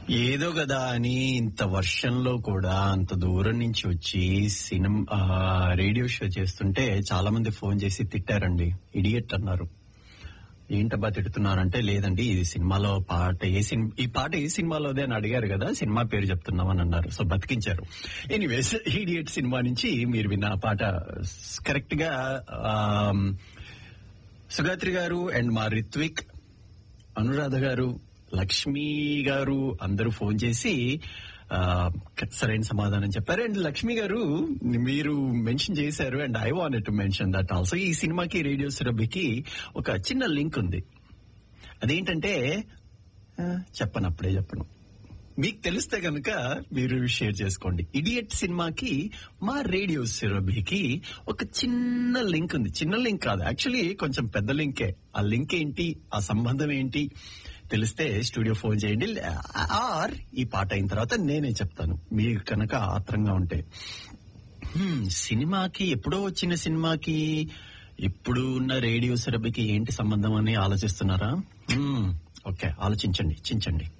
ఏదో కదా అని ఇంత వర్షంలో కూడా అంత దూరం నుంచి వచ్చి సినిమా రేడియో షో చేస్తుంటే చాలా మంది ఫోన్ చేసి తిట్టారండి ఇడియట్ అన్నారు ఏంటబ్బా తిడుతున్నారంటే లేదండి ఇది సినిమాలో పాట ఏ సినిమా ఈ పాట ఏ సినిమాలోదే అని అడిగారు కదా సినిమా పేరు చెప్తున్నామని అన్నారు సో బతికించారు ఎనీవేస్ ఇడియట్ సినిమా నుంచి మీరు విన్న ఆ పాట కరెక్ట్ గా ఆమ్, సుగాత్రి గారు అండ్ మా రిత్విక్ అనురాధ గారు లక్ష్మి గారు అందరూ ఫోన్ చేసి ఆ, సరైన సమాధానం చెప్పారు అండ్ లక్ష్మి గారు మీరు మెన్షన్ చేశారు and I wanted to mention that also ఈ సినిమాకి రేడియో సురభికి ఒక చిన్న లింక్ ఉంది అదేంటంటే ఆ, చెప్పను అప్పుడే చెప్పను మీకు తెలిస్తే కనుక మీరు షేర్ చేసుకోండి ఇడియట్ సినిమాకి మా రేడియో సురభికి ఒక చిన్న లింక్ ఉంది చిన్న లింక్ కాదు యాక్చువల్లీ కొంచెం పెద్ద లింకే ఆ లింక్ ఏంటి ఆ సంబంధం ఏంటి తెలిస్తే స్టూడియో ఫోన్ చేయండి ఆర్ ఈ పాట అయిన తర్వాత నేనే చెప్తాను మీకు కనుక ఆత్రంగా ఉంటే హ్మ్, సినిమాకి ఎప్పుడో వచ్చిన సినిమాకి ఇప్పుడు ఉన్న రేడియో సెరబికి ఏంటి సంబంధం అని ఆలోచిస్తున్నారా హ్మ్, ఓకే ఆలోచించండి చించండి